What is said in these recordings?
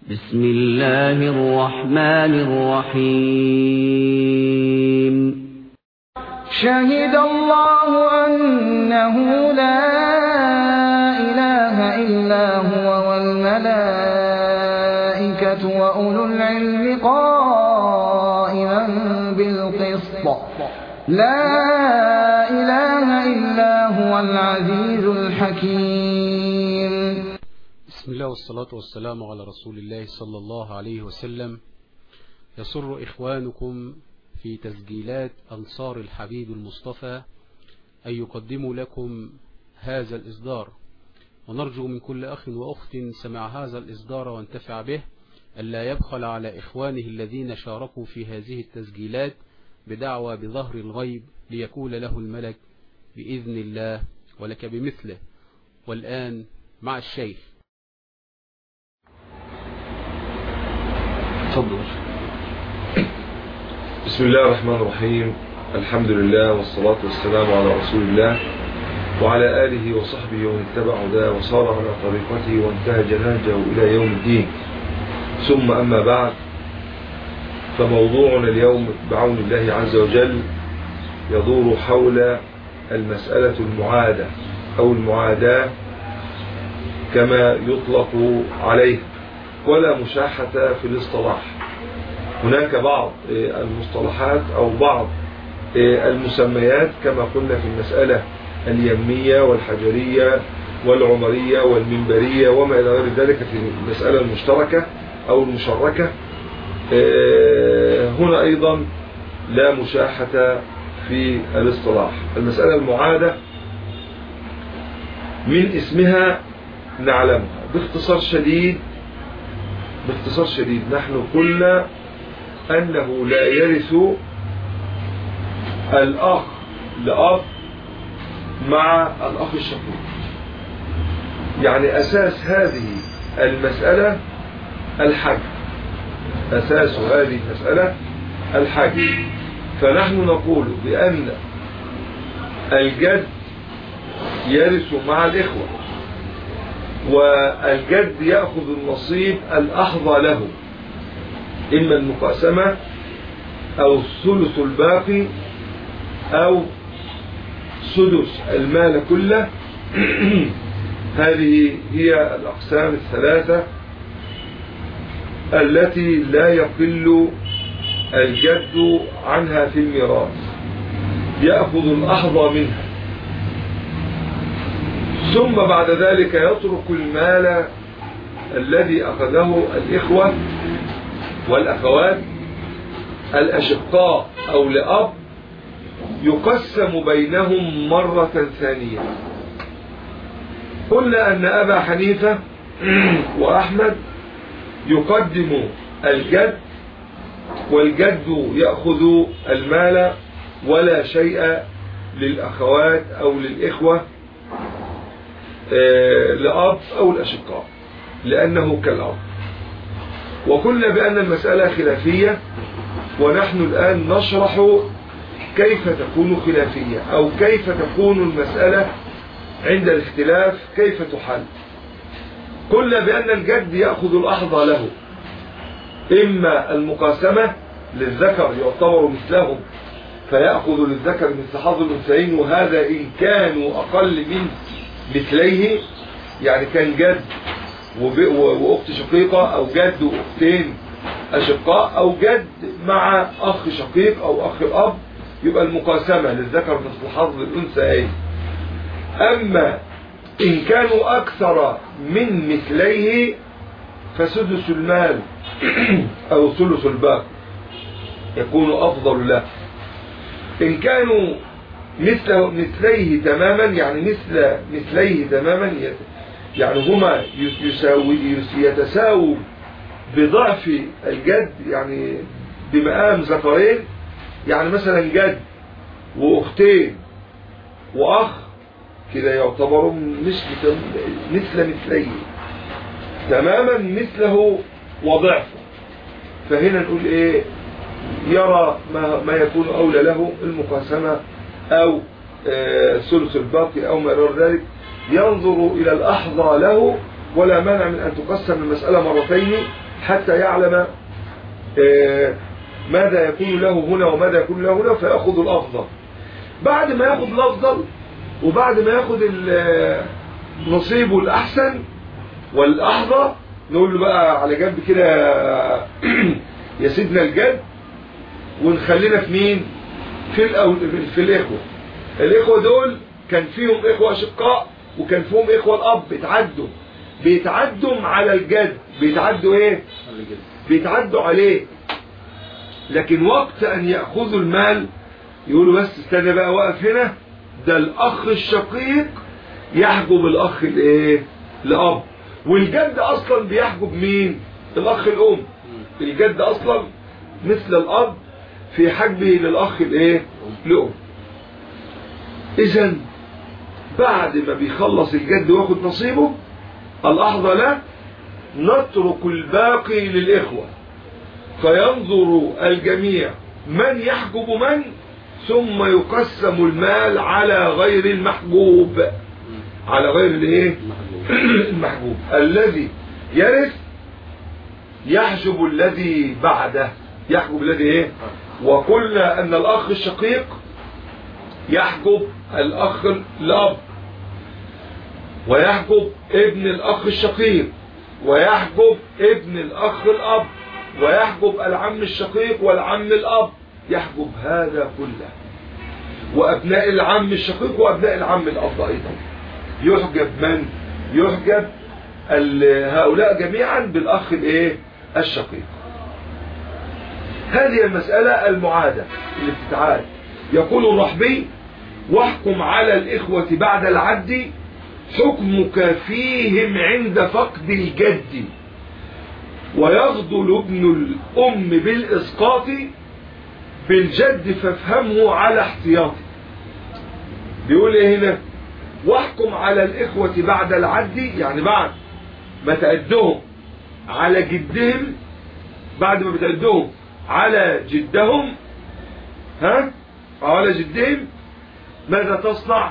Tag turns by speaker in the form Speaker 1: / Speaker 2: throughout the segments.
Speaker 1: بسم الله الرحمن الرحيم
Speaker 2: شهد الله أنه لا إله إلا هو والملائكة وأولو العلم قائما بالقسط لا إله إلا هو العزيز الحكيم
Speaker 3: بسم الله والصلاة والسلام على رسول الله صلى الله عليه وسلم يسر إخوانكم في تسجيلات أنصار الحبيب المصطفى أن يقدموا لكم هذا الإصدار ونرجو من كل أخ وأخت سمع هذا الإصدار وانتفع به ألا يبخل على إخوانه الذين شاركوا في هذه التسجيلات بدعوى بظهر الغيب ليكون له الملك بإذن الله ولك بمثله والآن مع الشيخ
Speaker 4: تفضل بسم الله الرحمن الرحيم الحمد لله والصلاة والسلام على رسول الله وعلى آله وصحبه ومن اتبع هداه وصار على طريقته وانتهج نهجه إلى يوم الدين ثم أما بعد فموضوعنا اليوم بعون الله عز وجل يدور حول المسألة المعادة أو المعاداة كما يطلق عليه ولا مشاحة في الاصطلاح هناك بعض المصطلحات أو بعض المسميات كما قلنا في المسألة اليمية والحجرية والعمرية والمنبرية وما إلى غير ذلك في المسألة المشتركة أو المشركة هنا أيضا لا مشاحة في الاصطلاح المسألة المعادة من اسمها نعلمها باختصار شديد باختصار شديد نحن قلنا أنه لا يرث الأخ لأب مع الأخ الشقيق يعني أساس هذه المسألة الحج أساس هذه المسألة الحج فنحن نقول بأن الجد يرث مع الإخوة والجد يأخذ النصيب الأحظى له إما المقاسمة أو الثلث الباقي أو سدس المال كله هذه هي الأقسام الثلاثة التي لا يقل الجد عنها في الميراث يأخذ الأحظى منها ثم بعد ذلك يترك المال الذي أخذه الإخوة والأخوات الأشقاء أو لأب يقسم بينهم مرة ثانية قلنا أن أبا حنيفة وأحمد يقدم الجد والجد يأخذ المال ولا شيء للأخوات أو للإخوة لأب أو الأشقاء لأنه كالأب وقلنا بأن المسألة خلافية ونحن الآن نشرح كيف تكون خلافية أو كيف تكون المسألة عند الاختلاف كيف تحل قلنا بأن الجد يأخذ الأحظى له إما المقاسمة للذكر يعتبر مثلهم فيأخذ للذكر مثل حظ الأنثيين وهذا إن كانوا أقل من مثليه يعني كان جد وأخت شقيقة أو جد وأختين أشقاء أو جد مع أخ شقيق أو أخ الأب يبقى المقاسمة للذكر مثل حظ الأنثيين أما إن كانوا أكثر من مثليه فسدس المال أو ثلث الباقي يكون أفضل له إن كانوا مثل مثليه تماما يعني مثل مثليه تماما يعني هما يساوي يتساووا بضعف الجد يعني بمقام ذكرين يعني مثلا جد واختين واخ كده يعتبروا مثل مثل مثليه تماما مثله وضعفه فهنا نقول ايه يرى ما, ما يكون اولى له المقاسمه او ثلث الباقي او ما الى ذلك ينظر الى الاحظى له ولا مانع من ان تقسم المساله مرتين حتى يعلم آه، ماذا يكون له هنا وماذا يكون له هنا فيأخذ الأفضل بعد ما يأخذ الأفضل وبعد ما يأخذ ال- نصيبه الأحسن والأحظى نقول له بقى على جنب كده يا سيدنا الجد ونخلينا في مين في الأول في الإخوة الإخوة دول كان فيهم إخوة أشقاء وكان فيهم إخوة الأب بيتعدوا بيتعدوا على الجد بيتعدوا إيه بيتعدوا عليه لكن وقت أن يأخذوا المال يقولوا بس استنى بقى واقف هنا ده الأخ الشقيق يحجب الأخ الإيه الأب والجد أصلا بيحجب مين الأخ الأم الجد أصلا مثل الأب في حجبه للأخ الإيه الأم إذا بعد ما بيخلص الجد وياخد نصيبه الأحظى له نترك الباقي للإخوة فينظر الجميع من يحجب من ثم يقسم المال على غير المحجوب على غير الايه المحجوب الذي يرث يحجب الذي بعده يحجب الذي ايه وقلنا ان الاخ الشقيق يحجب الاخ الاب ويحجب ابن الاخ الشقيق ويحجب ابن الاخ الاب ويحجب العم الشقيق والعم الاب يحجب هذا كله وابناء العم الشقيق وابناء العم الاب ايضا يحجب من يحجب ال- هؤلاء جميعا بالاخ الايه الشقيق هذه المسألة المعادة اللي بتتعاد يقول الرحبي واحكم على الإخوة بعد العد حكمك فيهم عند فقد الجد ويفضل ابن الأم بالإسقاط بالجد فافهمه على احتياطي بيقول ايه هنا واحكم على الإخوة بعد العد يعني بعد ما تعدهم على جدهم بعد ما بتعدهم على جدهم ها أو على جدهم ماذا تصنع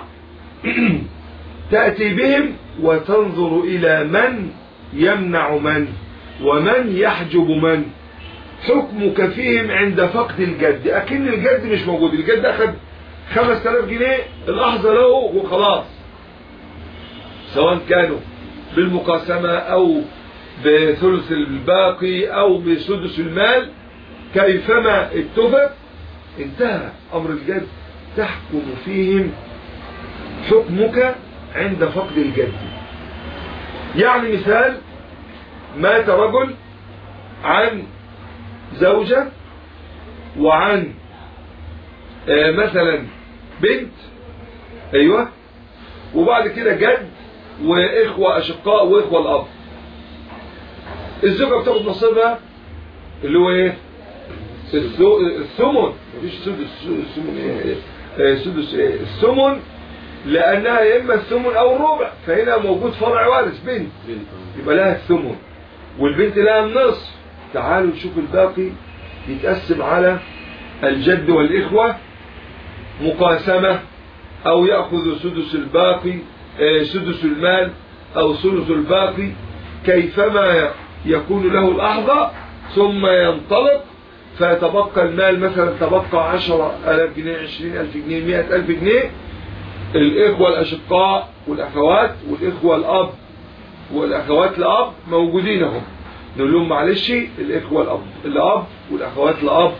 Speaker 4: تأتي بهم وتنظر إلى من يمنع من ومن يحجب من حكمك فيهم عند فقد الجد أكن الجد مش موجود الجد أخذ خمس تلاف جنيه الأحظى له وخلاص سواء كانوا بالمقاسمة أو بثلث الباقي أو بسدس المال كيفما اتفق انتهى أمر الجد تحكم فيهم حكمك عند فقد الجد يعني مثال مات رجل عن زوجة وعن آه مثلا بنت ايوه وبعد كده جد واخوة اشقاء واخوة الاب الزوجة بتاخد نصيبها اللي هو ايه الثو- الثمن مفيش سدس الثمن ايه آه، سدس ايه الثمن لانها يا اما الثمن او الربع فهنا موجود فرع وارث بنت
Speaker 3: بنت
Speaker 4: يبقى لها الثمن والبنت لها النصف تعالوا نشوف الباقي يتقسم على الجد والإخوة مقاسمة أو يأخذ سدس الباقي آه، سدس المال أو ثلث الباقي كيفما يكون له الأحظى ثم ينطلق فيتبقى المال مثلا تبقى عشرة ألاف جنيه عشرين ألف جنيه مئة ألف جنيه الإخوة الأشقاء والأخوات والإخوة الأب والاخوات الاب موجودين اهم نقول لهم معلش الاخوه الاب الاب والاخوات الاب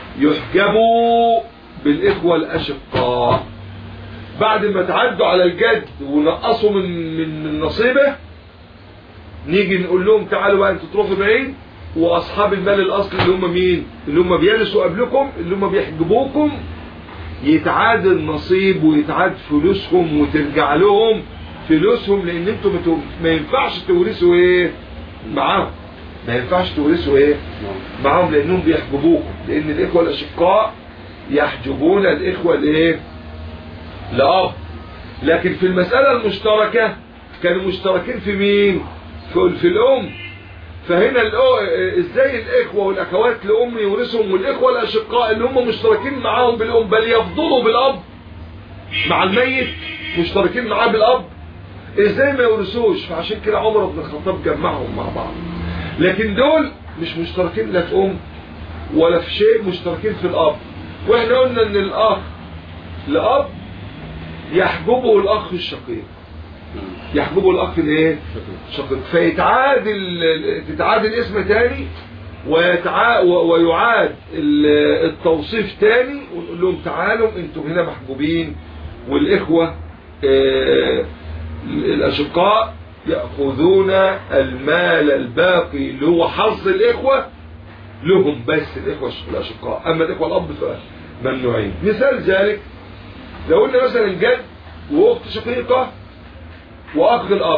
Speaker 4: يحجبوا بالاخوه الاشقاء بعد ما تعدوا على الجد ونقصوا من من من نصيبه نيجي نقول لهم تعالوا بقى انتوا تروحوا بعيد واصحاب المال الاصلي اللي هم مين اللي هم بيرثوا قبلكم اللي هم بيحجبوكم يتعاد النصيب ويتعاد فلوسهم وترجع لهم فلوسهم لان انتوا متو... ما ينفعش تورثوا ايه معاهم ما ينفعش تورثوا ايه معاهم لانهم بيحجبوكم لان الاخوه الاشقاء يحجبون الاخوه الايه الاب لكن في المساله المشتركه كانوا مشتركين في مين في, في الام فهنا الأو... ازاي الاخوه والاخوات لام يورثهم والاخوه الاشقاء اللي هم مشتركين معاهم بالام بل يفضلوا بالاب مع الميت مشتركين معاه بالاب ازاي ما يورثوش فعشان كده عمر بن الخطاب جمعهم مع بعض لكن دول مش مشتركين لا في ام ولا في شيء مشتركين في الاب واحنا قلنا ان الاخ لاب يحجبه الاخ الشقيق يحجبه الاخ الايه شقيق فيتعادل تتعادل اسم تاني ويتع... و- ويعاد ال- التوصيف تاني ونقول لهم تعالوا انتم هنا محجوبين والاخوه آه، الاشقاء ياخذون المال الباقي اللي هو حظ الاخوه لهم بس الاخوه الاشقاء اما الاخوه الاب فممنوعين مثال ذلك لو قلنا مثلا جد واخت شقيقه واخ الاب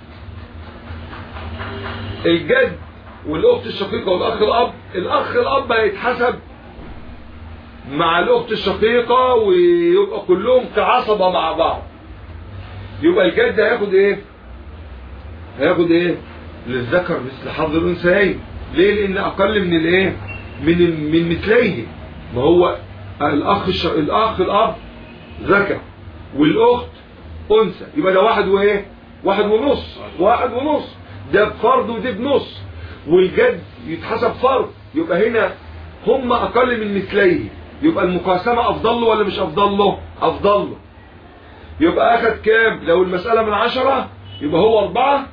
Speaker 4: الجد والاخت الشقيقه والاخ الاب الاخ الاب هيتحسب مع الاخت الشقيقه ويبقى كلهم كعصبه مع بعض يبقى الجد هياخد ايه هياخد ايه للذكر مثل حظ الانثيين ليه لان اقل من الايه من من مثليه ما هو الاخ الش... الاخ الاب ذكر والاخت انثى يبقى ده واحد وايه واحد ونص واحد ونص ده بفرد وده بنص والجد يتحسب فرد يبقى هنا هم اقل من مثليه يبقى المقاسمه افضل له ولا مش افضل له افضل له يبقى اخد كام لو المساله من عشرة يبقى هو اربعة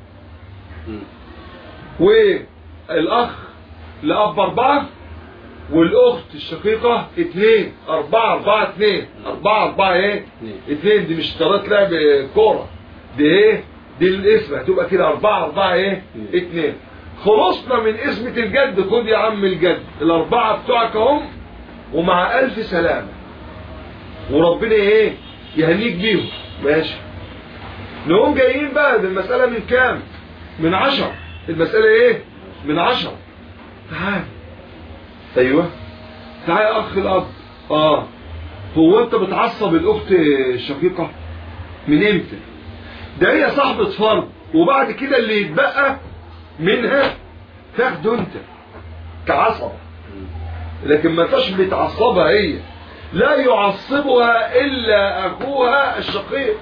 Speaker 4: والاخ لاب اربعة والاخت الشقيقة اتنين اربعة اربعة اتنين اربعة اربعة ايه
Speaker 3: اتنين.
Speaker 4: اتنين دي مش طريقة لعب كورة دي ايه دي الاسم هتبقى كده اربعة اربعة ايه اتنين خلصنا من اسمة الجد خد يا عم الجد الاربعة بتوعك اهم ومع الف سلامة وربنا ايه يهنيك بيهم ماشي نقوم جايين بقى ده المسألة من كام من عشر المسألة ايه من عشر تعال ايوه تعال يا اخ الاب اه هو انت بتعصب الاخت الشقيقة من امتى ده هي صاحبة فرض وبعد كده اللي يتبقى منها تاخده انت كعصبة لكن ما انتش بتعصبها هي لا يعصبها الا اخوها الشقيق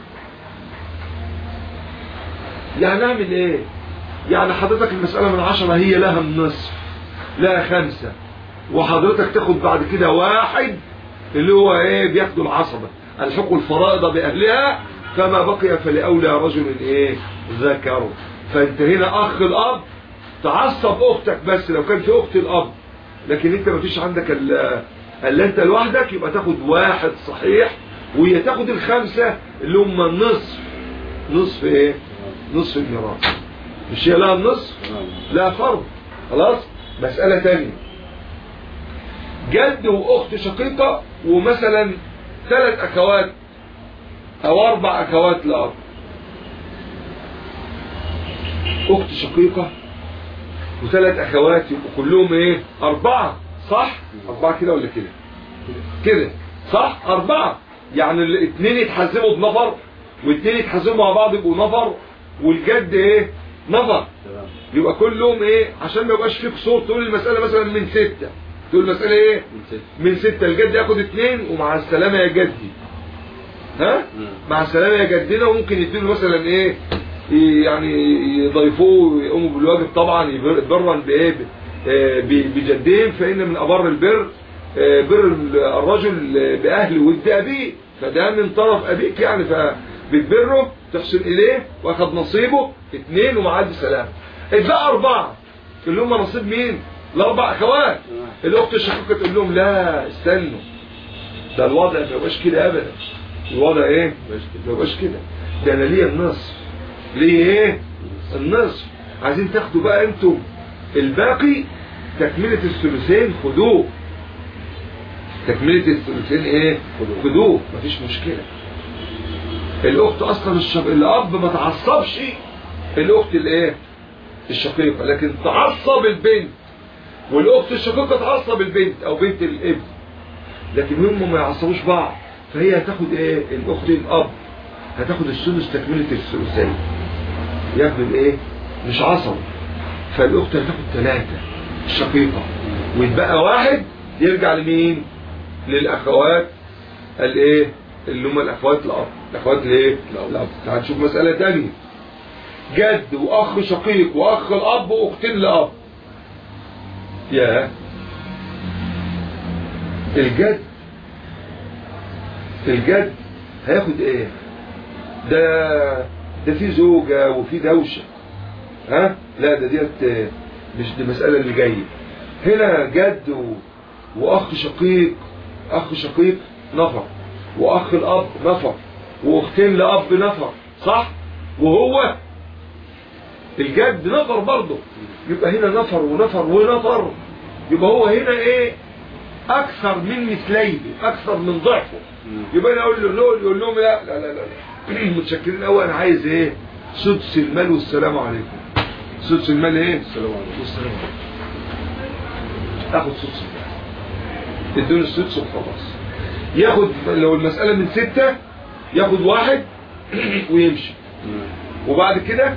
Speaker 4: يعني اعمل ايه يعني حضرتك المسألة من عشرة هي لها النصف لها خمسة وحضرتك تاخد بعد كده واحد اللي هو ايه بياخدوا العصبة الحق الفرائض بأهلها فما بقي فلأولى رجل ايه ذكر فانت هنا اخ الاب تعصب اختك بس لو كان في اخت الاب لكن انت ما فيش عندك الا الا انت لوحدك يبقى تاخد واحد صحيح وهي تاخد الخمسة اللي هم النصف نصف ايه نصف الميراث مش هي لها النصف لا فرض خلاص مسألة تانية جد واخت شقيقة ومثلا ثلاث اخوات او اربع اخوات لاب اخت شقيقة وثلاث اخوات يبقوا كلهم ايه اربعة صح اربعة كده ولا كده كده صح اربعة يعني الاثنين يتحزموا بنفر واثنين يتحزموا مع بعض يبقوا نفر والجد ايه نفر يبقى كلهم ايه عشان ما يبقاش فيه قصور تقول المسألة مثلا من ستة تقول المسألة ايه من ستة الجد ياخد اثنين ومع السلامة يا جدي ها مع السلامة يا جدنا وممكن يديله مثلا ايه يعني يضيفوه ويقوموا بالواجب طبعا يبر- برا بايه آه، ب- بجدهم فان من ابر البر آه، بر الرجل باهله ود ابيه فده من طرف ابيك يعني فبتبره تحسن اليه واخد نصيبه اثنين ومع الف سلامه اتبقى اربعه اللي هم نصيب مين؟ الاربع اخوات الاخت الشقيقه تقول لهم لا استنوا ده الوضع ما يبقاش كده ابدا الوضع ايه؟ ما يبقاش كده ده انا ليا النصف ليه ايه؟ النصف عايزين تاخدوا بقى انتم الباقي تكملة الثلثين خدوه تكملة الثلثين ايه؟ خدوه مفيش مشكلة الاخت اصلا الشب... الاب ما تعصبش الاخت الايه؟ الشقيقة لكن تعصب البنت والاخت الشقيقة تعصب البنت او بنت الابن لكن هم ما يعصبوش بعض فهي هتاخد ايه الاخت الاب هتاخد الثلث تكملة الثلثين ياخد الايه مش عصب فالاخت هتاخد ثلاثة الشقيقة ويتبقى واحد يرجع لمين للاخوات الايه اللي هم الاخوات الاب الاخوات الايه الاب تعال نشوف مسألة تانية جد واخ شقيق واخ الاب واختين لاب يا الجد الجد هياخد ايه ده ده في زوجة وفي دوشة ها لا ده ديت مش دي المسألة اللي جاية هنا جد و... واخ شقيق اخ شقيق نفر واخ الاب نفر واختين لاب نفر صح وهو الجد نفر برضه يبقى هنا نفر ونفر ونفر يبقى هو هنا ايه اكثر من مثليه اكثر من ضعفه يبقى انا اقول له نقول يقول لهم لا لا لا لا, لا. متشكرين قوي انا عايز ايه سدس المال والسلام عليكم سدس المال ايه
Speaker 3: السلام عليكم
Speaker 4: والسلام عليكم اخد سدس المال ادوني السدس وخلاص ياخد لو المسألة من ستة ياخد واحد ويمشي وبعد كده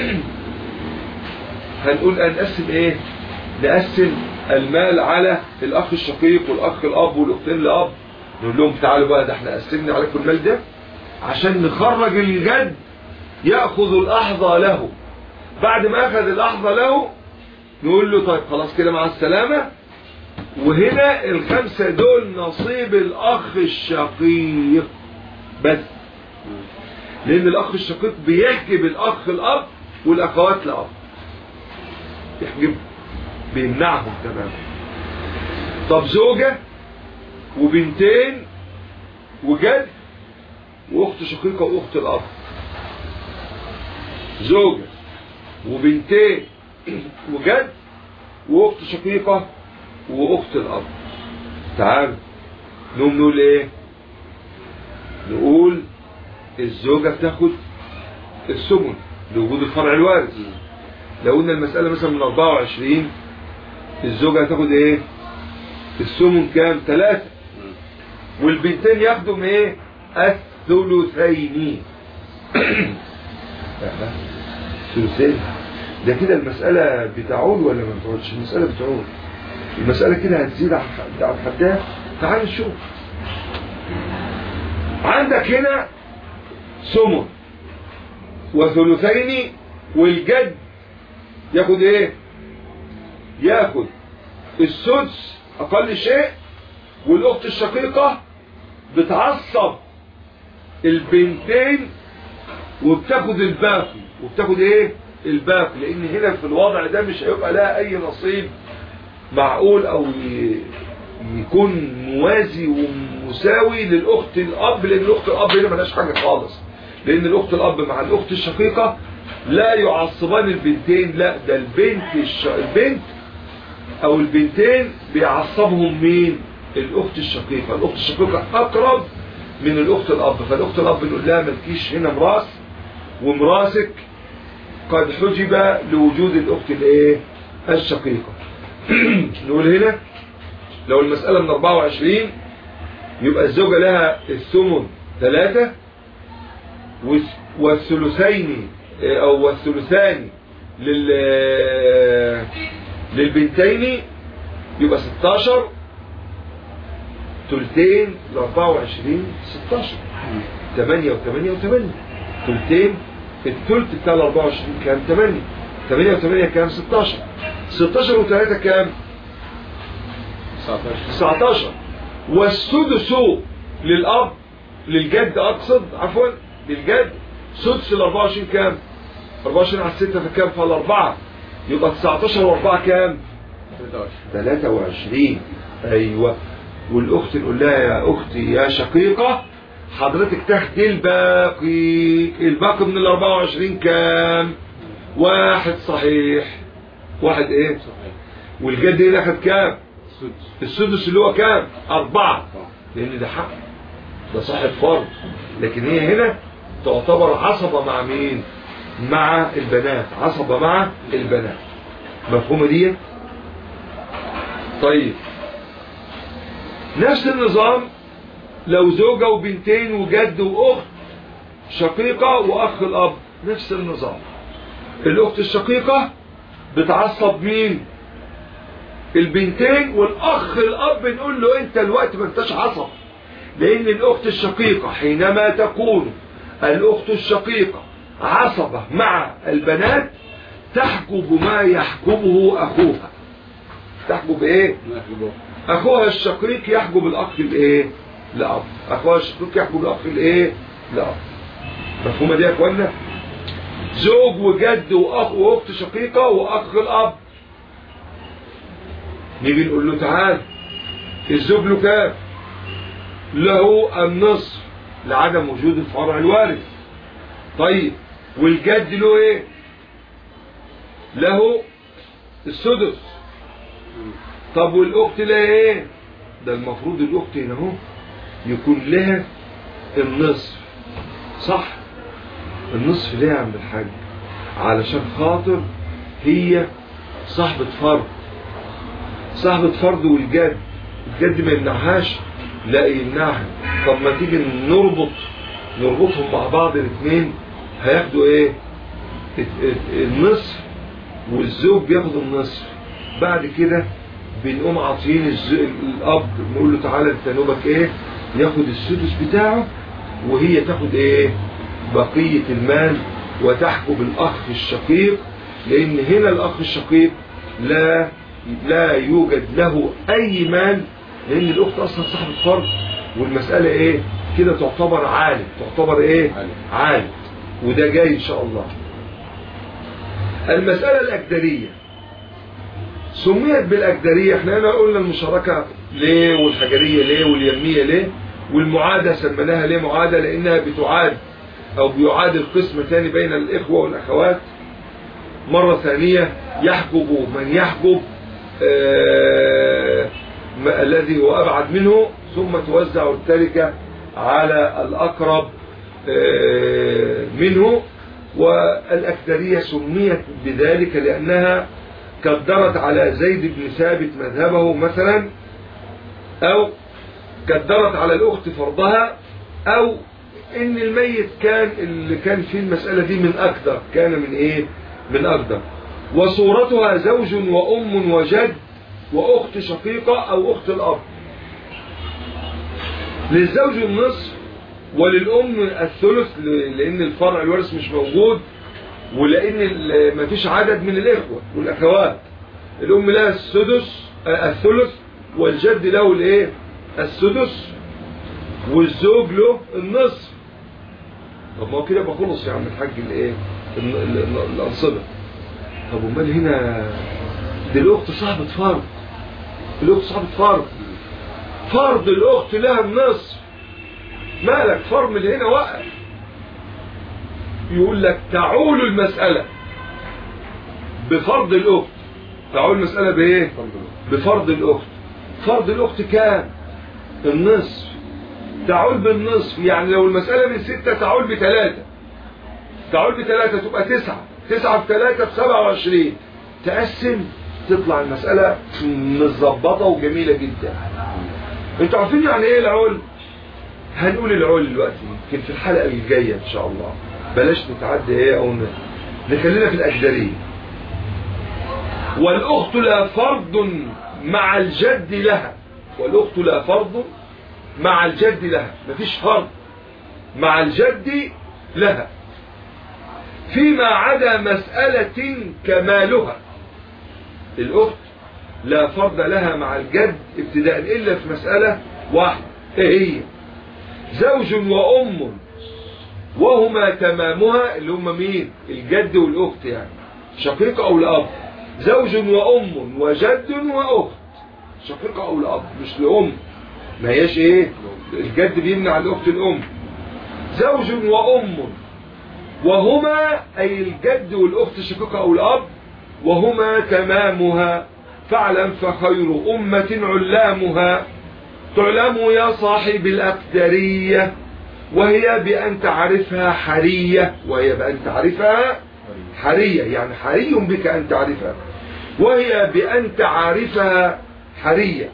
Speaker 4: هنقول هنقسم ايه نقسم المال على الاخ الشقيق والاخ الاب والاختين الاب نقول لهم تعالوا بقى ده احنا قسمنا عليكم المال ده عشان نخرج الجد ياخذ الاحظى له بعد ما اخذ الاحظى له نقول له طيب خلاص كده مع السلامه وهنا الخمسه دول نصيب الاخ الشقيق بس لان الاخ الشقيق بيحجب الاخ الاب والاخوات الاب يحجب بيمنعهم تماما طب زوجة وبنتين وجد واخت شقيقة واخت الاب زوجة وبنتين وجد واخت شقيقة واخت الاب تعال نقوم نقول ايه نقول الزوجة بتاخد السمن لوجود الفرع الوارث لو قلنا المسألة مثلا من 24 الزوجة هتاخد ايه السمن كام ثلاثة والبنتين ياخدوا من ايه الثلثين ثلثين ده كده المسألة بتعول ولا ما بتعولش المسألة بتعول المسألة كده هتزيد عن حدها تعال نشوف عندك هنا سمن وثلثين والجد ياخد ايه ياخد السدس اقل شيء والاخت الشقيقة بتعصب البنتين وبتاخد الباقي وبتاخد ايه الباقي لان هنا في الوضع ده مش هيبقى لها اي نصيب معقول او يكون موازي ومساوي للاخت الاب لان الاخت الاب هنا ملهاش حاجه خالص لان الاخت الاب مع الاخت الشقيقه لا يعصبان البنتين لا ده البنت الش... البنت او البنتين بيعصبهم مين الاخت الشقيقه الاخت الشقيقه اقرب من الاخت الاب فالاخت الاب نقول لها مالكيش هنا مراس ومراسك قد حجب لوجود الاخت الايه الشقيقه نقول هنا لو المسألة من 24 يبقى الزوجة لها الثمن ثلاثة والثلثين او والثلثان لل للبنتين يبقى 16 ثلثين ل 24 16 8 و8 و8 ثلثين الثلث بتاع ال 24 كام 8 8 و8 كام 16 16 و3 كام 19 والسدس للاب للجد اقصد عفوا للجد سدس ال 24 كام 24 على 6 فكام فالاربعه يبقى 19 و4 كام 23 ايوه والاخت نقول لها يا اختي يا شقيقه حضرتك تاخدي الباقي الباقي من ال 24 كام واحد صحيح واحد ايه
Speaker 3: صحيح
Speaker 4: والجد هنا اخد كام
Speaker 3: السدس
Speaker 4: السدس اللي هو كام أربعة لأن ده حق ده صاحب فرض لكن هي هنا تعتبر عصبة مع مين مع البنات عصبة مع البنات مفهومة دي طيب نفس النظام لو زوجة وبنتين وجد وأخت شقيقة وأخ الأب نفس النظام الأخت الشقيقة بتعصب مين البنتين والاخ الاب نقول له انت الوقت ما انتش عصب لان الاخت الشقيقة حينما تكون الاخت الشقيقة عصبة مع البنات تحجب ما يحجبه اخوها تحجب ايه اخوها الشقيق يحجب الاخ الايه لاب اخوها الشقيق يحجب الاخ الايه لاب مفهومه دي يا اخوانا زوج وجد واخ واخت شقيقه واخ الاب نيجي نقول له تعال الزوج له كام له النصف لعدم وجود الفرع الوارث طيب والجد له ايه له السدس طب والاخت لها ايه ده المفروض الاخت هنا اهو يكون لها النصف صح النصف ليه يا عم الحاج علشان خاطر هي صاحبة فرض صاحبة فرض والجد الجد ما يمنعهاش لا يمنعها طب ما تيجي نربط نربطهم مع بعض الاثنين هياخدوا ايه النصف والزوج بياخد النصف بعد كده بنقوم عاطيين الاب نقول له تعالى انت نوبك ايه ياخد السدس بتاعه وهي تاخد ايه بقية المال وتحجب الاخ الشقيق لان هنا الاخ الشقيق لا لا يوجد له اي مال لان الاخت اصلا صاحبة فرض والمسألة ايه كده تعتبر عالم تعتبر ايه عالم وده جاي ان شاء الله المسألة الأجدرية سميت بالأجدرية احنا هنا قلنا المشاركة ليه والحجرية ليه واليمية ليه والمعادة سميناها ليه معادة لأنها بتعاد أو بيعاد القسم ثاني بين الإخوة والأخوات مرة ثانية يحجب من يحجب آه الذي هو أبعد منه ثم توزع التركة على الأقرب آه منه والأكثرية سميت بذلك لأنها كدرت على زيد بن ثابت مذهبه مثلا أو كدرت على الأخت فرضها أو إن الميت كان اللي كان في المسألة دي من أكثر كان من إيه من أقدر وصورتها زوج وأم وجد وأخت شقيقة أو أخت الأب للزوج النصف وللأم الثلث لأن الفرع الورث مش موجود ولأن ما فيش عدد من الإخوة والأخوات الأم لها السدس الثلث والجد له الإيه السدس والزوج له النصف طب ما هو كده يبقى خلص يا عم الحاج الايه الأنصبة طب امال هنا دي الأخت صاحبة فرض الأخت صاحبة فرض فرض الأخت لها النصف مالك فرمل هنا وقف يقول لك تعول المسألة بفرض الأخت تعول المسألة بإيه بفرض الأخت فرض الأخت كام النصف تعول بالنصف يعني لو المسألة من ستة تعول بثلاثة تعول بثلاثة تبقى تسعة تسعة بثلاثة بسبعة وعشرين تقسم تطلع المسألة متظبطة وجميلة جدا انتوا عارفين يعني ايه العول هنقول العول دلوقتي يمكن في الحلقة الجاية ان شاء الله بلاش نتعدى ايه او نخلينا في الأجدرية والأخت لا فرض مع الجد لها والأخت لا فرض مع الجد لها مفيش فرض مع الجد لها فيما عدا مسألة كمالها الأخت لا فرض لها مع الجد ابتداء إلا في مسألة واحدة ايه هي زوج وأم وهما تمامها اللي هم مين الجد والأخت يعني شقيقة أو الأب زوج وأم وجد وأخت شقيقة أو الأب مش لأم ما هياش ايه الجد بيمنع الأخت الأم زوج وأم وهما أي الجد والأخت الشقيقة أو الأب وهما تمامها فاعلم فخير أمة علامها تعلم يا صاحب الأقدرية وهي بأن تعرفها حرية وهي بأن تعرفها حرية يعني حري بك أن تعرفها وهي بأن تعرفها حرية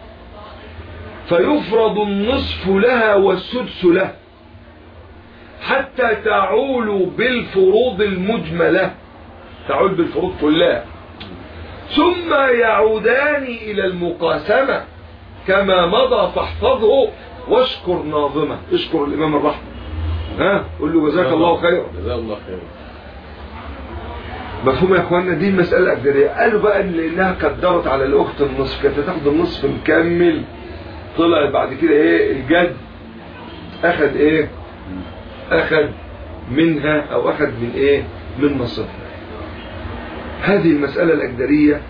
Speaker 4: فيفرض النصف لها والسدس له حتى تعول بالفروض المجملة تعول بالفروض كلها ثم يعودان إلى المقاسمة كما مضى فاحفظه واشكر ناظمه اشكر الإمام الرحمة ها قل له جزاك الله خيرا
Speaker 3: جزاك الله خيرا
Speaker 4: مفهوم يا اخوانا دي المسألة الأجدرية قالوا بقى إن لأنها قدرت على الأخت النصف كانت هتاخد النصف مكمل طلع بعد كده إيه الجد أخد إيه أخد منها أو أخد من إيه من نصفها هذه المسألة الأجدرية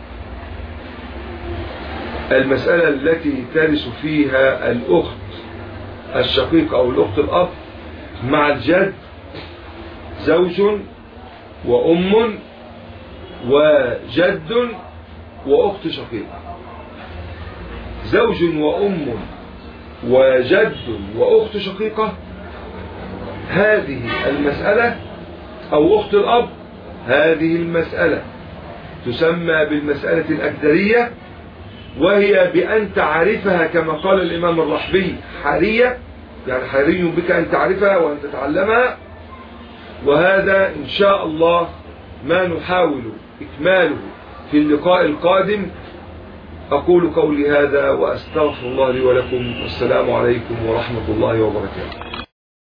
Speaker 4: المسألة التي ترث فيها الأخت الشقيق أو الأخت الأب مع الجد زوج وأم وجد وأخت شقيقة زوج وأم وجد وأخت شقيقة هذه المسألة أو أخت الأب هذه المسألة تسمى بالمسألة الأكدرية وهي بأن تعرفها كما قال الإمام الرحبي حرية يعني حري بك أن تعرفها وأن تتعلمها وهذا إن شاء الله ما نحاول إكماله في اللقاء القادم أقول قولي هذا وأستغفر الله لي ولكم والسلام عليكم ورحمة الله وبركاته